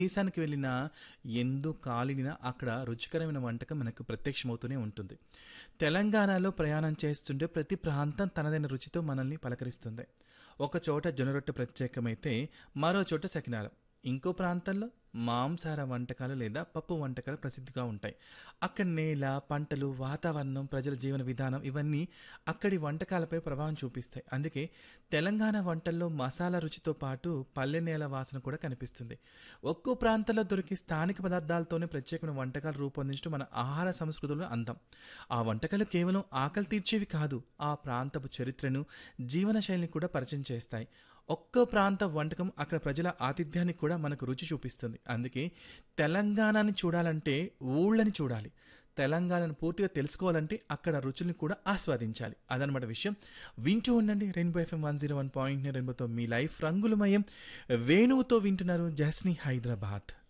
దేశానికి వెళ్ళినా ఎందు కాలినా అక్కడ రుచికరమైన వంటకం మనకు ప్రత్యక్షమవుతూనే ఉంటుంది తెలంగాణలో ప్రయాణం చేస్తుంటే ప్రతి ప్రాంతం తనదైన రుచితో మనల్ని పలకరిస్తుంది ఒక చోట జొన్నరొట్టె ప్రత్యేకమైతే మరో చోట సకినాలు ఇంకో ప్రాంతంలో మాంసాహార వంటకాలు లేదా పప్పు వంటకాలు ప్రసిద్ధిగా ఉంటాయి అక్కడ నేల పంటలు వాతావరణం ప్రజల జీవన విధానం ఇవన్నీ అక్కడి వంటకాలపై ప్రభావం చూపిస్తాయి అందుకే తెలంగాణ వంటల్లో మసాలా రుచితో పాటు పల్లె నేల వాసన కూడా కనిపిస్తుంది ఒక్కో ప్రాంతంలో దొరికే స్థానిక పదార్థాలతోనే ప్రత్యేకమైన వంటకాలు రూపొందించడం మన ఆహార సంస్కృతిలో అందం ఆ వంటకాలు కేవలం ఆకలి తీర్చేవి కాదు ఆ ప్రాంతపు చరిత్రను జీవన శైలిని కూడా పరిచయం చేస్తాయి ఒక్కో ప్రాంత వంటకం అక్కడ ప్రజల ఆతిథ్యాన్ని కూడా మనకు రుచి చూపిస్తుంది అందుకే తెలంగాణని చూడాలంటే ఊళ్ళని చూడాలి తెలంగాణను పూర్తిగా తెలుసుకోవాలంటే అక్కడ రుచుల్ని కూడా ఆస్వాదించాలి అదనమాట విషయం వింటూ ఉండండి rainbow FM one zero one point రెయిన్బోతో మీ లైఫ్ రంగులమయం వేణువుతో వింటున్నారు జస్ని హైదరాబాద్